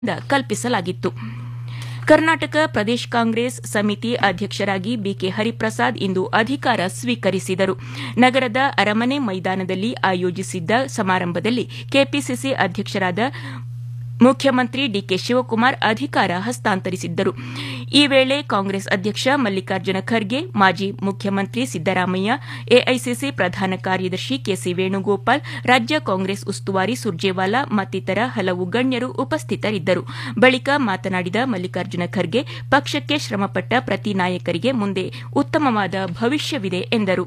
ಕಲ್ಪಿಸಲಾಗಿತ್ತು ಕರ್ನಾಟಕ ಪ್ರದೇಶ ಕಾಂಗ್ರೆಸ್ ಸಮಿತಿ ಅಧ್ಯಕ್ಷರಾಗಿ ಬಿಕೆ ಹರಿಪ್ರಸಾದ್ ಇಂದು ಅಧಿಕಾರ ಸ್ವೀಕರಿಸಿದರು ನಗರದ ಅರಮನೆ ಮೈದಾನದಲ್ಲಿ ಆಯೋಜಿಸಿದ್ದ ಸಮಾರಂಭದಲ್ಲಿ ಕೆಪಿಸಿಸಿ ಅಧ್ಯಕ್ಷರಾದ ಮುಖ್ಯಮಂತ್ರಿ ಡಿಕೆ ಶಿವಕುಮಾರ್ ಅಧಿಕಾರ ಹಸ್ತಾಂತರಿಸಿದ್ದರು ಈ ವೇಳೆ ಕಾಂಗ್ರೆಸ್ ಅಧ್ಯಕ್ಷ ಮಲ್ಲಿಕಾರ್ಜುನ ಖರ್ಗೆ ಮಾಜಿ ಮುಖ್ಯಮಂತ್ರಿ ಸಿದ್ದರಾಮಯ್ಯ ಎಐಸಿಸಿ ಪ್ರಧಾನ ಕಾರ್ಯದರ್ಶಿ ಕೆಸಿ ವೇಣುಗೋಪಾಲ್ ರಾಜ್ಯ ಕಾಂಗ್ರೆಸ್ ಉಸ್ತುವಾರಿ ಸುರ್ಜೇವಾಲಾ ಮತ್ತಿತರ ಹಲವು ಗಣ್ಯರು ಉಪಸ್ಥಿತರಿದ್ದರು ಬಳಿಕ ಮಾತನಾಡಿದ ಮಲ್ಲಿಕಾರ್ಜುನ ಖರ್ಗೆ ಪಕ್ಷಕ್ಕೆ ಶ್ರಮಪಟ್ಟ ಪ್ರತಿ ನಾಯಕರಿಗೆ ಮುಂದೆ ಉತ್ತಮವಾದ ಭವಿಷ್ಯವಿದೆ ಎಂದರು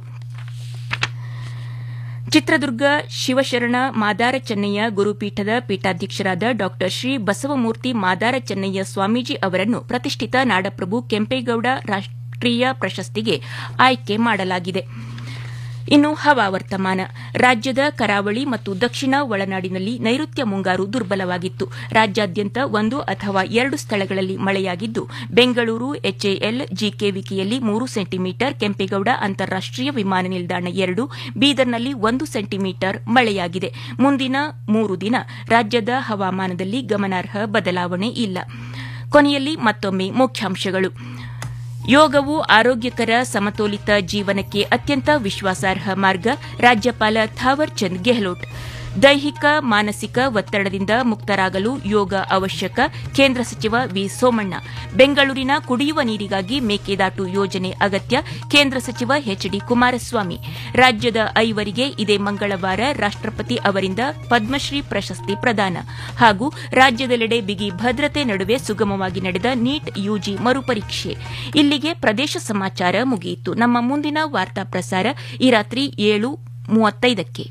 ಚಿತ್ರದುರ್ಗ ಶಿವಶರಣ ಮಾದಾರ ಚೆನ್ನಯ್ಯ ಗುರುಪೀಠದ ಪೀಠಾಧ್ಯಕ್ಷರಾದ ಡಾ ಶ್ರೀ ಬಸವಮೂರ್ತಿ ಮಾದಾರ ಚೆನ್ನಯ್ಯ ಸ್ವಾಮೀಜಿ ಅವರನ್ನು ಪ್ರತಿಷ್ಠಿತ ನಾಡಪ್ರಭು ಕೆಂಪೇಗೌಡ ರಾಷ್ಟೀಯ ಪ್ರಶಸ್ತಿಗೆ ಆಯ್ಕೆ ಮಾಡಲಾಗಿದೆ ಇನ್ನು ಹವಾವರ್ತಮಾನ ರಾಜ್ಯದ ಕರಾವಳಿ ಮತ್ತು ದಕ್ಷಿಣ ಒಳನಾಡಿನಲ್ಲಿ ನೈಋತ್ಯ ಮುಂಗಾರು ದುರ್ಬಲವಾಗಿತ್ತು ರಾಜ್ಯಾದ್ಯಂತ ಒಂದು ಅಥವಾ ಎರಡು ಸ್ಥಳಗಳಲ್ಲಿ ಮಳೆಯಾಗಿದ್ದು ಬೆಂಗಳೂರು ಎಚ್ಎಎಲ್ ಜಿಕೆವಿಕೆಯಲ್ಲಿ ಮೂರು ಸೆಂಟಿಮೀಟರ್ ಕೆಂಪೇಗೌಡ ಅಂತಾರಾಷ್ಟೀಯ ವಿಮಾನ ನಿಲ್ದಾಣ ಎರಡು ಬೀದರ್ನಲ್ಲಿ ಒಂದು ಸೆಂಟಿಮೀಟರ್ ಮಳೆಯಾಗಿದೆ ಮುಂದಿನ ಮೂರು ದಿನ ರಾಜ್ಯದ ಹವಾಮಾನದಲ್ಲಿ ಗಮನಾರ್ಹ ಬದಲಾವಣೆ ಇಲ್ಲ ಕೊನೆಯಲ್ಲಿ ಮತ್ತೊಮ್ಮೆ ಮುಖ್ಯಾಂಶಗಳು ಯೋಗವು ಆರೋಗ್ಯಕರ ಸಮತೋಲಿತ ಜೀವನಕ್ಕೆ ಅತ್ಯಂತ ವಿಶ್ವಾಸಾರ್ಹ ಮಾರ್ಗ ರಾಜ್ಯಪಾಲ ಥಾವರ್ ಚಂದ್ ಗೆಹ್ಲೋಟ್ ದೈಹಿಕ ಮಾನಸಿಕ ಒತ್ತಡದಿಂದ ಮುಕ್ತರಾಗಲು ಯೋಗ ಅವಶ್ಯಕ ಕೇಂದ್ರ ಸಚಿವ ವಿ ಸೋಮಣ್ಣ ಬೆಂಗಳೂರಿನ ಕುಡಿಯುವ ನೀರಿಗಾಗಿ ಮೇಕೆದಾಟು ಯೋಜನೆ ಅಗತ್ಯ ಕೇಂದ್ರ ಸಚಿವ ಎಚ್ ಡಿ ಕುಮಾರಸ್ವಾಮಿ ರಾಜ್ಯದ ಐವರಿಗೆ ಇದೇ ಮಂಗಳವಾರ ರಾಷ್ಟಪತಿ ಅವರಿಂದ ಪದ್ಮಶ್ರೀ ಪ್ರಶಸ್ತಿ ಪ್ರದಾನ ಹಾಗೂ ರಾಜ್ಯದೆಲ್ಲೆಡೆ ಬಿಗಿ ಭದ್ರತೆ ನಡುವೆ ಸುಗಮವಾಗಿ ನಡೆದ ನೀಟ್ ಯುಜಿ ಮರುಪರೀಕ್ಷೆ ಇಲ್ಲಿಗೆ ಪ್ರದೇಶ ಸಮಾಚಾರ ಮುಗಿಯಿತು ನಮ್ಮ ಮುಂದಿನ ವಾರ್ತಾ ಪ್ರಸಾರ ಈ ರಾತ್ರಿ ಏಳು ಮೂವತ್ತೈದಕ್ಕೆ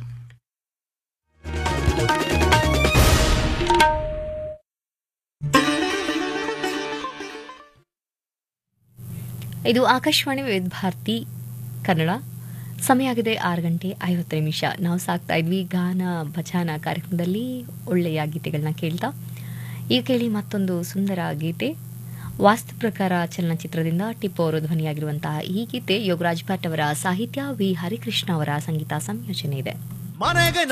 ಇದು ಆಕಾಶವಾಣಿ ವಿವಿಧ ಭಾರತಿ ಕನ್ನಡ ಸಮಯ ಆಗಿದೆ ಆರು ಗಂಟೆ ಐವತ್ತು ನಿಮಿಷ ನಾವು ಸಾಕ್ತಾ ಇದ್ವಿ ಗಾನ ಭಜಾನ ಕಾರ್ಯಕ್ರಮದಲ್ಲಿ ಒಳ್ಳೆಯ ಗೀತೆಗಳನ್ನ ಕೇಳ್ತಾ ಈಗ ಕೇಳಿ ಮತ್ತೊಂದು ಸುಂದರ ಗೀತೆ ವಾಸ್ತು ಪ್ರಕಾರ ಚಲನಚಿತ್ರದಿಂದ ಟಿಪ್ಪು ಅವರು ಧ್ವನಿಯಾಗಿರುವಂತಹ ಈ ಗೀತೆ ಯೋಗರಾಜ್ ಭಟ್ ಅವರ ಸಾಹಿತ್ಯ ವಿ ಹರಿಕೃಷ್ಣ ಅವರ ಸಂಗೀತ ಸಂಯೋಜನೆ ಇದೆ ಮನೆಗೆ